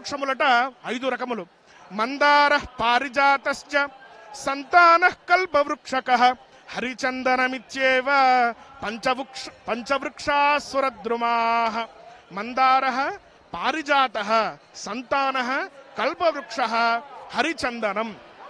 కల్పవృక్షములట ఐదు రకములు మందార పారిజాతశ్చ సంతాన కల్పవృక్షక హరిచందనమిత్యేవ పంచవృక్ష పంచవృక్షాసురద్రుమా మందార పారిజాత సంతాన కల్పవృక్ష హరిచందనం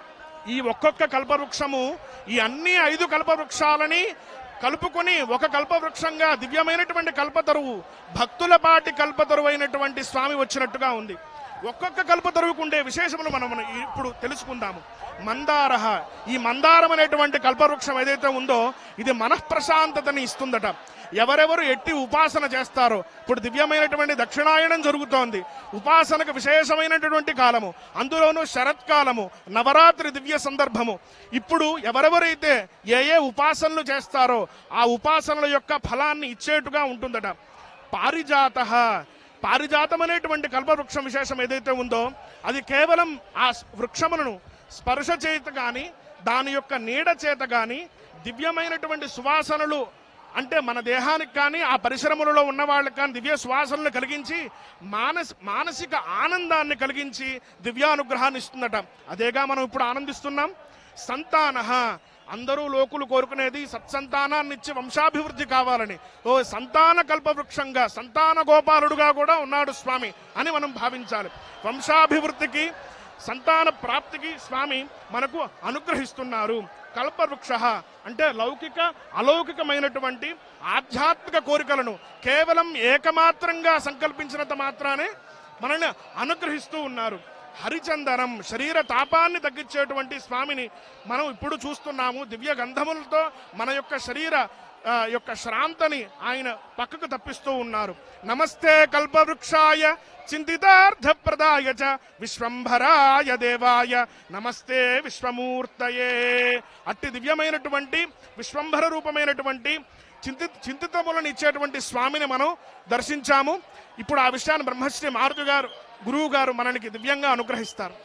ఈ ఒక్కొక్క కల్పవృక్షము ఈ అన్ని ఐదు కల్పవృక్షాలని కలుపుకొని ఒక కల్పవృక్షంగా దివ్యమైనటువంటి కల్పతరువు భక్తుల పాటి కల్పతరువు అయినటువంటి స్వామి వచ్చినట్టుగా ఉంది ఒక్కొక్క కల్పతరువుకు ఉండే విశేషములు మనం మనం ఇప్పుడు తెలుసుకుందాము మందార ఈ మందారం అనేటువంటి కల్పవృక్షం ఏదైతే ఉందో ఇది మనఃప్రశాంతతని ఇస్తుందట ఎవరెవరు ఎట్టి ఉపాసన చేస్తారో ఇప్పుడు దివ్యమైనటువంటి దక్షిణాయనం జరుగుతోంది ఉపాసనకు విశేషమైనటువంటి కాలము అందులోనూ శరత్కాలము నవరాత్రి దివ్య సందర్భము ఇప్పుడు ఎవరెవరైతే ఏ ఏ ఉపాసనలు చేస్తారో ఆ ఉపాసనల యొక్క ఫలాన్ని ఇచ్చేట్టుగా ఉంటుందట పారిజాత పారిజాతం అనేటువంటి కల్పవృక్షం విశేషం ఏదైతే ఉందో అది కేవలం ఆ వృక్షములను స్పర్శ చేత గాని దాని యొక్క నీడ చేత గాని దివ్యమైనటువంటి సువాసనలు అంటే మన దేహానికి కానీ ఆ పరిశ్రమలలో ఉన్న వాళ్ళకి కానీ దివ్య సువాసనలు కలిగించి మానస్ మానసిక ఆనందాన్ని కలిగించి దివ్యానుగ్రహాన్ని ఇస్తుందట అదేగా మనం ఇప్పుడు ఆనందిస్తున్నాం సంతాన అందరూ లోకులు కోరుకునేది సత్సంతానాన్ని ఇచ్చి వంశాభివృద్ధి కావాలని ఓ సంతాన కల్పవృక్షంగా సంతాన గోపాలుడుగా కూడా ఉన్నాడు స్వామి అని మనం భావించాలి వంశాభివృద్ధికి సంతాన ప్రాప్తికి స్వామి మనకు అనుగ్రహిస్తున్నారు కల్పవృక్ష అంటే లౌకిక అలౌకికమైనటువంటి ఆధ్యాత్మిక కోరికలను కేవలం ఏకమాత్రంగా సంకల్పించినంత మాత్రానే మనల్ని అనుగ్రహిస్తూ ఉన్నారు హరిచందనం శరీర తాపాన్ని తగ్గించేటువంటి స్వామిని మనం ఇప్పుడు చూస్తున్నాము దివ్య గంధములతో మన యొక్క శరీర ఆ, యొక్క శ్రాంతని ఆయన పక్కకు తప్పిస్తూ ఉన్నారు నమస్తే కల్పవృక్షాయ చింతితార్థప్రదాయ చ విశ్వంభరాయ దేవాయ నమస్తే విశ్వమూర్తయే అట్టి దివ్యమైనటువంటి విశ్వంభర రూపమైనటువంటి చింతి చింతితములను ఇచ్చేటువంటి స్వామిని మనం దర్శించాము ఇప్పుడు ఆ విషయాన్ని బ్రహ్మశ్రీ మారుతి గారు గురువు గారు మనకి దివ్యంగా అనుగ్రహిస్తారు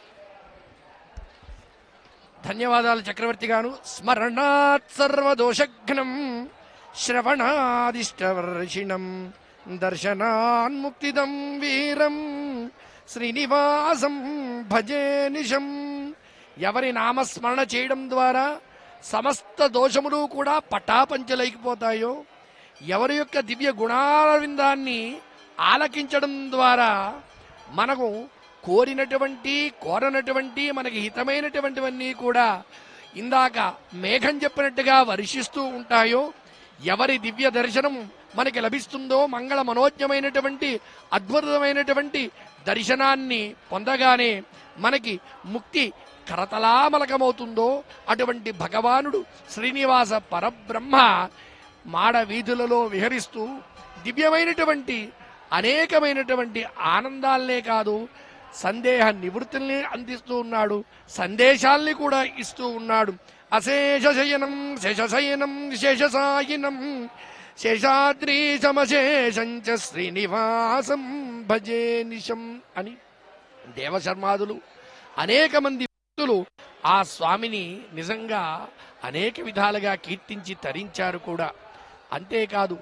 ధన్యవాదాలు చక్రవర్తి గారు స్మరణాత్ సర్వదోషఘ్నం శ్రవణాదిష్టవర్షిణం దర్శనాన్ముక్తిదం వీరం శ్రీనివాసం భజే నిశం ఎవరి నామస్మరణ చేయడం ద్వారా సమస్త దోషములు కూడా పటాపంచలైకిపోతాయో ఎవరి యొక్క దివ్య గుణారవిందాన్ని ఆలకించడం ద్వారా మనకు కోరినటువంటి కోరనటువంటి మనకి హితమైనటువంటివన్నీ కూడా ఇందాక మేఘం చెప్పినట్టుగా వర్షిస్తూ ఉంటాయో ఎవరి దివ్య దర్శనం మనకి లభిస్తుందో మంగళ మనోజ్ఞమైనటువంటి అద్భుతమైనటువంటి దర్శనాన్ని పొందగానే మనకి ముక్తి కరతలామలకమవుతుందో అటువంటి భగవానుడు శ్రీనివాస పరబ్రహ్మ మాడ వీధులలో విహరిస్తూ దివ్యమైనటువంటి అనేకమైనటువంటి ఆనందాలనే కాదు సందేహ నివృత్తుల్ని అందిస్తూ ఉన్నాడు సందేశాల్ని కూడా ఇస్తూ ఉన్నాడు అశేష శయనం శేషశయనం శేషసాయినం శేషాద్రి సమశేషంచ శ్రీనివాసం భజే నిశం అని దేవశర్మాదులు అనేక మంది భక్తులు ఆ స్వామిని నిజంగా అనేక విధాలుగా కీర్తించి తరించారు కూడా అంతేకాదు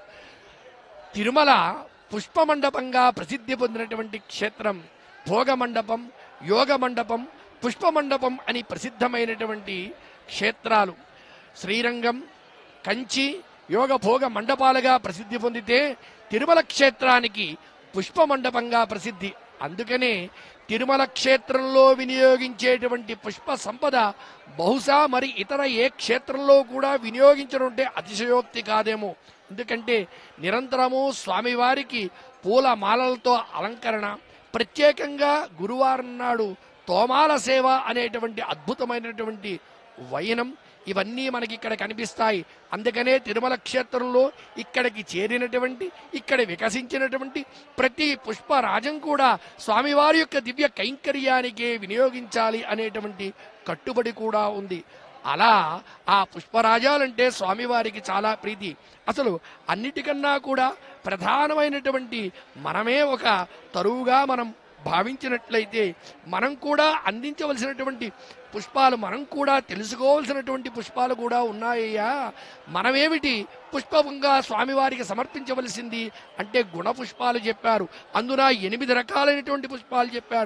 తిరుమల పుష్పమండపంగా ప్రసిద్ధి పొందినటువంటి క్షేత్రం భోగమండపం యోగ మండపం పుష్పమండపం అని ప్రసిద్ధమైనటువంటి క్షేత్రాలు శ్రీరంగం కంచి యోగ భోగ మండపాలుగా ప్రసిద్ధి పొందితే తిరుమల క్షేత్రానికి పుష్పమండపంగా ప్రసిద్ధి అందుకనే తిరుమల క్షేత్రంలో వినియోగించేటువంటి పుష్ప సంపద బహుశా మరి ఇతర ఏ క్షేత్రంలో కూడా వినియోగించడం అంటే అతిశయోక్తి కాదేమో ఎందుకంటే నిరంతరము స్వామివారికి పూల మాలలతో అలంకరణ ప్రత్యేకంగా గురువారం నాడు తోమాల సేవ అనేటువంటి అద్భుతమైనటువంటి వైనం ఇవన్నీ మనకి ఇక్కడ కనిపిస్తాయి అందుకనే తిరుమల క్షేత్రంలో ఇక్కడికి చేరినటువంటి ఇక్కడ వికసించినటువంటి ప్రతి పుష్పరాజం కూడా స్వామివారి యొక్క దివ్య కైంకర్యానికే వినియోగించాలి అనేటువంటి కట్టుబడి కూడా ఉంది అలా ఆ పుష్పరాజాలంటే స్వామివారికి చాలా ప్రీతి అసలు అన్నిటికన్నా కూడా ప్రధానమైనటువంటి మనమే ఒక తరువుగా మనం భావించినట్లయితే మనం కూడా అందించవలసినటువంటి పుష్పాలు మనం కూడా తెలుసుకోవాల్సినటువంటి పుష్పాలు కూడా ఉన్నాయ్యా మనమేమిటి పుష్పంగా స్వామివారికి సమర్పించవలసింది అంటే గుణ పుష్పాలు చెప్పారు అందున ఎనిమిది రకాలైనటువంటి పుష్పాలు చెప్పారు